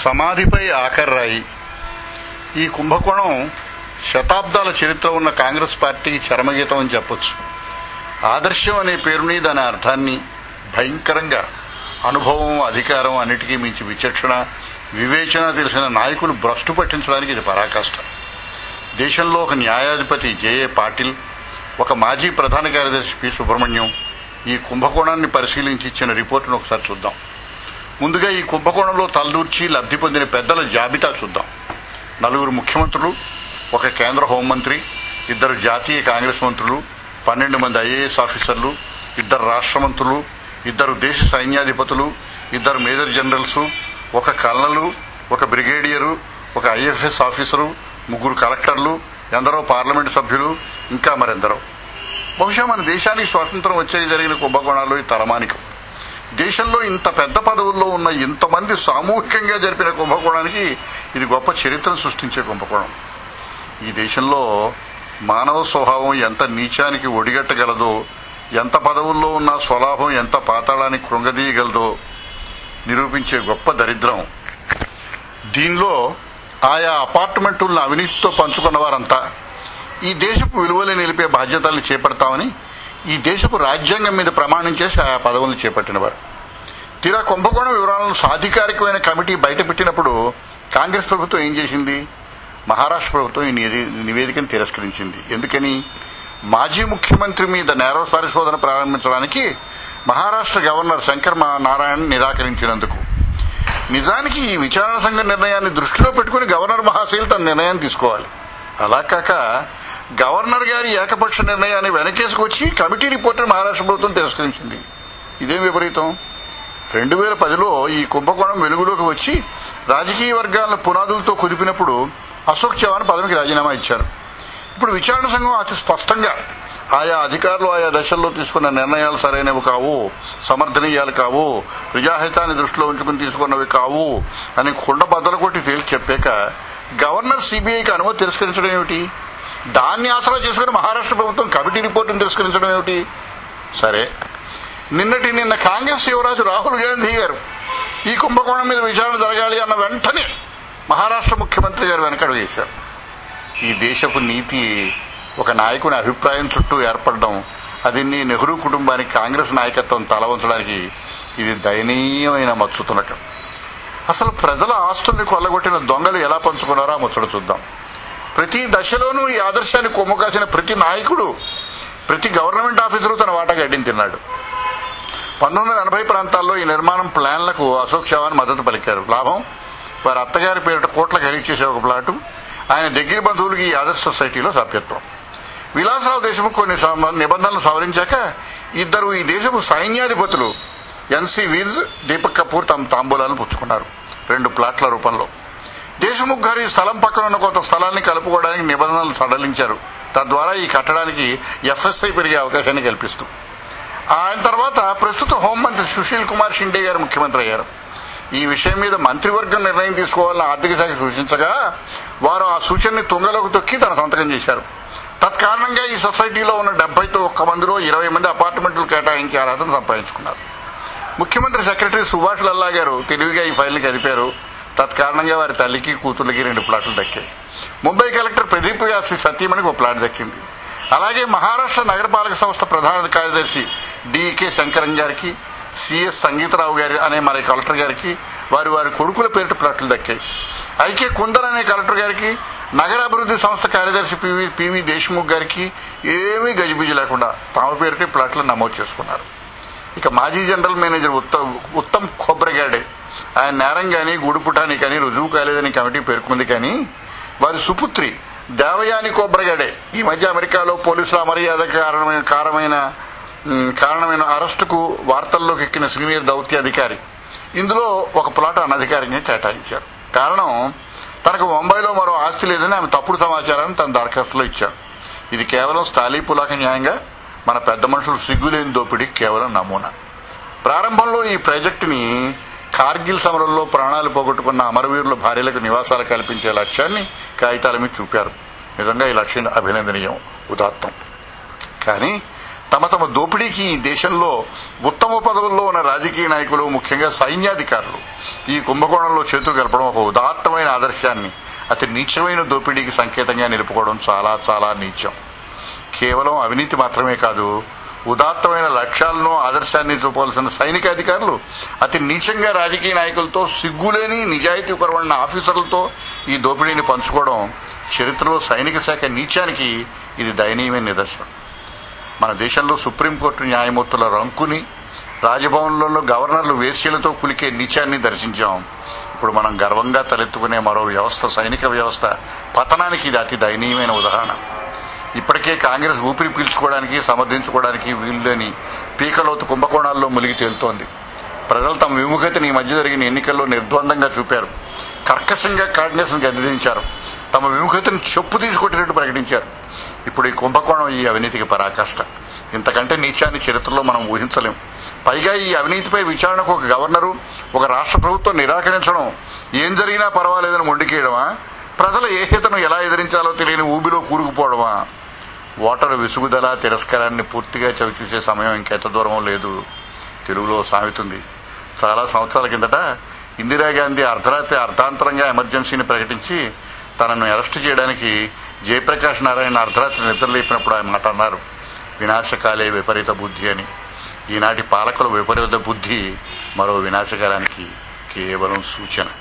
సమాధిపై ఆఖర్రాయి ఈ కుంభకోణం శతాబ్దాల చరిత్ర ఉన్న కాంగ్రెస్ పార్టీకి చరమగీతం అని చెప్పొచ్చు ఆదర్శం అనే పేరుని దాని అర్థాన్ని భయంకరంగా అనుభవం అధికారం అన్నిటికీ మించి విచక్షణ వివేచన తెలిసిన నాయకులు భ్రష్టు పట్టించడానికి ఇది పరాకాష్ట దేశంలో ఒక న్యాయాధిపతి జేఏ పాటిల్ ఒక మాజీ ప్రధాన కార్యదర్శి పి సుబ్రహ్మణ్యం ఈ కుంభకోణాన్ని పరిశీలించి ఇచ్చిన రిపోర్టును ఒకసారి చూద్దాం ముందుగా ఈ కుంభకోణంలో తలదూర్చి లబ్ధి పొందిన పెద్దల జాబితా చూద్దాం నలుగురు ముఖ్యమంత్రులు ఒక కేంద్ర హోంమంత్రి ఇద్దరు జాతీయ కాంగ్రెస్ మంత్రులు పన్నెండు మంది ఐఏఎస్ ఆఫీసర్లు ఇద్దరు రాష్ట్ర మంత్రులు ఇద్దరు దేశ సైన్యాధిపతులు ఇద్దరు మేజర్ జనరల్స్ ఒక కల్నలు ఒక బ్రిగేడియరు ఒక ఐఎఫ్ఎస్ ఆఫీసరు ముగ్గురు కలెక్టర్లు ఎందరో పార్లమెంటు సభ్యులు ఇంకా మరెందరో బహుశా మన దేశానికి స్వాతంత్రం వచ్చే జరిగిన కుంభకోణాలు ఈ తలమానికం దేశంలో ఇంత పెద్ద పదవుల్లో ఉన్న ఇంతమంది సామూహికంగా జరిపిన కుంభకోణానికి ఇది గొప్ప చరిత్రను సృష్టించే కుంభకోణం ఈ దేశంలో మానవ స్వభావం ఎంత నీచానికి ఒడిగట్టగలదో ఎంత పదవుల్లో ఉన్న స్వలాభం ఎంత పాతాళానికి కృంగదీయగలదో నిరూపించే గొప్ప దరిద్రం దీనిలో ఆయా అపార్ట్మెంటులను అవినీతితో పంచుకున్న వారంతా ఈ దేశపు విలువలు నిలిపే బాధ్యతల్ని చేపడతామని ఈ దేశపు రాజ్యాంగం మీద ప్రమాణం చేసి ఆయా పదవులను చేపట్టినవారు తీరా కుంభకోణం వివరాలను సాధికారికమైన కమిటీ బయటపెట్టినప్పుడు కాంగ్రెస్ ప్రభుత్వం ఏం చేసింది మహారాష్ట్ర ప్రభుత్వం ఈ నిధి- నివేదికను తిరస్కరించింది ఎందుకని మాజీ ముఖ్యమంత్రి మీద నేర పరిశోధన ప్రారంభించడానికి మహారాష్ట్ర గవర్నర్ శంకర్ మా- నారాయణ్ నిరాకరించినందుకు నిజానికి ఈ విచారణ సంఘ నిర్ణయాన్ని దృష్టిలో పెట్టుకుని గవర్నర్ మహాశైలు తన నిర్ణయం తీసుకోవాలి అలా కాక గవర్నర్ గారి ఏకపక్ష నిర్ణయాన్ని వెనకేసుకొచ్చి కమిటీ రిపోర్టును మహారాష్ట్ర ప్రభుత్వం తిరస్కరించింది ఇదేం విపరీతం రెండు వేల పదిలో ఈ కుంభకోణం వెలుగులోకి వచ్చి రాజకీయ వర్గాలను పునాదులతో కుదిపినప్పుడు అశోక్ చవాన్ పదవికి రాజీనామా ఇచ్చారు ఇప్పుడు విచారణ సంఘం అతి స్పష్టంగా ఆయా అధికారులు ఆయా దశల్లో తీసుకున్న నిర్ణయాలు సరైనవి కావు సమర్థనీయాలు కావు ప్రజాహితాన్ని దృష్టిలో ఉంచుకుని తీసుకున్నవి కావు అని కుండ బద్దలు కొట్టి తేల్చి చెప్పాక గవర్నర్ సిబిఐకి అనుమతి తిరస్కరించడం ఏమిటి దాన్ని ఆసరా చేసుకుని మహారాష్ట్ర ప్రభుత్వం కమిటీ రిపోర్టును తిరస్కరించడం ఏమిటి సరే నిన్నటి నిన్న కాంగ్రెస్ యువరాజు రాహుల్ గాంధీ గారు ఈ కుంభకోణం మీద విచారణ జరగాలి అన్న వెంటనే మహారాష్ట్ర ముఖ్యమంత్రి గారు వెనకడు వేశారు ఈ దేశపు నీతి ఒక నాయకుని అభిప్రాయం చుట్టూ ఏర్పడడం అది నీ నెహ్రూ కుటుంబానికి కాంగ్రెస్ నాయకత్వం తల ఉంచడానికి ఇది దయనీయమైన మత్సుతునకం అసలు ప్రజల ఆస్తుల్ని కొల్లగొట్టిన దొంగలు ఎలా పంచుకున్నారో ఆ ముచ్చట చూద్దాం ప్రతి దశలోనూ ఈ ఆదర్శాన్ని కొమ్ము కాసిన ప్రతి నాయకుడు ప్రతి గవర్నమెంట్ ఆఫీసరు తన వాటా గడ్డిని తిన్నాడు పంతొమ్మిది వందల ఎనభై ప్రాంతాల్లో ఈ నిర్మాణం ప్లాన్లకు అశోక్ చవాన్ మద్దతు పలికారు లాభం వారి అత్తగారి పేరిట కోట్ల ఖరీదు చేసే ఒక ప్లాటు ఆయన దగ్గర బంధువులకి ఈ ఆదర్శ సొసైటీలో సభ్యత్వం విలాసరావు దేశముఖ్ కొన్ని సమ- నిబంధనలు సవరించాక ఇద్దరు ఈ దేశపు సైన్యాధిపతులు ఎన్సీ వీజ్ దీపక్ కపూర్ తమ తాంబూలాలను పుచ్చుకున్నారు రెండు ప్లాట్ల రూపంలో దేశముఖ్ గారు ఈ స్థలం పక్కన ఉన్న కొంత స్థలాన్ని కలుపుకోవడానికి నిబంధనలు సడలించారు తద్వారా ఈ కట్టడానికి ఎఫ్ఎస్ఐ పెరిగే అవకాశాన్ని కల్పిస్తూ ఆయన తర్వాత ప్రస్తుత హోంమంత్రి సుశీల్ కుమార్ షిండే గారు ముఖ్యమంత్రి అయ్యారు ఈ విషయం మీద మంత్రివర్గం నిర్ణయం తీసుకోవాలని ఆర్థిక శాఖ సూచించగా వారు ఆ సూచనని తుంగలోకి తొక్కి తన సంతకం చేశారు తత్కారణంగా ఈ సొసైటీలో ఉన్న డెబ్బైతో ఒక్క మందిలో ఇరవై మంది అపార్ట్మెంట్లు కేటాయించే అర్హతను సంపాదించుకున్నారు ముఖ్యమంత్రి సెక్రటరీ సుభాష్ లల్లా గారు తెలివిగా ఈ ఫైల్ని కదిపారు తత్కారణంగా వారి తల్లికి కూతుర్లకి రెండు ప్లాట్లు దక్కాయి ముంబై కలెక్టర్ ప్రదీప్ వ్యాసి సతీమణికి ఒక ప్లాట్ దక్కింది అలాగే మహారాష్ట్ర నగరపాలక సంస్థ ప్రధాన కార్యదర్శి డికే శంకరన్ గారికి సిఎస్ సంగీతరావు గారి అనే మరి కలెక్టర్ గారికి వారి వారి కొడుకుల పేరిట ప్లాట్లు దక్కాయి ఐకే కుందర్ అనే కలెక్టర్ గారికి నగర అభివృద్ధి సంస్థ కార్యదర్శి పివి పివి దేశ్ముఖ్ గారికి ఏమీ గజిబిజి లేకుండా తమ పేరిట ప్లాట్లు నమోదు చేసుకున్నారు ఇక మాజీ జనరల్ మేనేజర్ ఉత్తమ్ ఉత్తమ్ ఖోబ్రగాడే ఆయన నేరం గాని గూడుపుటాని కానీ రుజువు కాలేదని కమిటీ పేర్కొంది కానీ వారి సుపుత్రి దేవయాని కోబ్రగాడే ఈ మధ్య అమెరికాలో పోలీసుల అమర్యాద కారణమైన కారణమైన ఉమ్, కారణమైన అరెస్టుకు వార్తల్లోకి ఎక్కిన సీనియర్ దౌత్యాధికారి ఇందులో ఒక ప్లాట్ అనధికారికంగా కేటాయించారు కారణం తనకు ముంబైలో మరో ఆస్తి లేదని ఆమె తప్పుడు సమాచారాన్ని తన దరఖాస్తులో ఇచ్చారు ఇది కేవలం స్థాళీ పులాక న్యాయంగా మన పెద్ద మనుషులు సిగ్గులేని దోపిడీ కేవలం నమూనా ప్రారంభంలో ఈ ప్రాజెక్టుని కార్గిల్ సమరంలో ప్రాణాలు పోగొట్టుకున్న అమరవీరుల భార్యలకు నివాసాలు కల్పించే లక్ష్యాన్ని కాగితాల మీద చూపారు నిజంగా ఈ లక్ష్యం అభినందనీయం ఉదాత్తం కానీ తమ తమ దోపిడీకి ఈ దేశంలో ఉత్తమ పదవుల్లో ఉన్న రాజకీయ నాయకులు ముఖ్యంగా సైన్యాధికారులు ఈ కుంభకోణంలో చేతులు కలపడం ఒక ఉదాత్తమైన ఆదర్శాన్ని అతి నీచమైన దోపిడీకి సంకేతంగా నిలుపుకోవడం చాలా చాలా నీచం కేవలం అవినీతి మాత్రమే కాదు ఉదాత్తమైన లక్ష్యాలను ఆదర్శాన్ని చూపవలసిన సైనిక అధికారులు అతి నీచంగా రాజకీయ నాయకులతో సిగ్గులేని నిజాయితీ పరమైన ఆఫీసర్లతో ఈ దోపిడీని పంచుకోవడం చరిత్రలో సైనిక శాఖ నీచానికి ఇది దయనీయమైన నిదర్శనం మన దేశంలో సుప్రీంకోర్టు న్యాయమూర్తుల రంకుని రాజభవన్లలో గవర్నర్లు వేశ్యలతో కులికే నీచాన్ని దర్శించాం ఇప్పుడు మనం గర్వంగా తలెత్తుకునే మరో వ్యవస్థ సైనిక వ్యవస్థ పతనానికి ఇది అతి దయనీయమైన ఉదాహరణ ఇప్పటికే కాంగ్రెస్ ఊపిరి పీల్చుకోవడానికి సమర్థించుకోవడానికి వీల్లేని పీకలోతు కుంభకోణాల్లో మునిగి తేలుతోంది ప్రజలు తమ విముఖతని ఈ మధ్య జరిగిన ఎన్నికల్లో నిర్ద్వందంగా చూపారు కర్కశంగా కాంగ్రెస్ ను గద్దెదించారు తమ విముఖతను చెప్పు తీసుకొట్టినట్టు ప్రకటించారు ఇప్పుడు ఈ కుంభకోణం ఈ అవినీతికి పరాకాష్ట ఇంతకంటే నీచాన్ని చరిత్రలో మనం ఊహించలేం పైగా ఈ అవినీతిపై విచారణకు ఒక గవర్నరు ఒక రాష్ట్ర ప్రభుత్వం నిరాకరించడం ఏం జరిగినా పర్వాలేదని మొండికేయడమా ప్రజల ఏహ్యతను ఎలా ఎదిరించాలో తెలియని ఊబిలో కూరుకుపోవడమా ఓటరు విసుగుదల తిరస్కారాన్ని పూర్తిగా చవిచూసే సమయం ఇంకెంత దూరం లేదు తెలుగులో సామెతుంది చాలా సంవత్సరాల కిందట ఇందిరాగాంధీ అర్ధరాత్రి అర్ధాంతరంగా ఎమర్జెన్సీని ప్రకటించి తనను అరెస్టు చేయడానికి జయప్రకాష్ నారాయణ అర్ధరాత్రి నిద్రలేపినప్పుడు ఆయన మాట అన్నారు వినాశకాలే విపరీత బుద్ధి అని ఈనాటి పాలకుల విపరీత బుద్ధి మరో వినాశకాలానికి కేవలం సూచన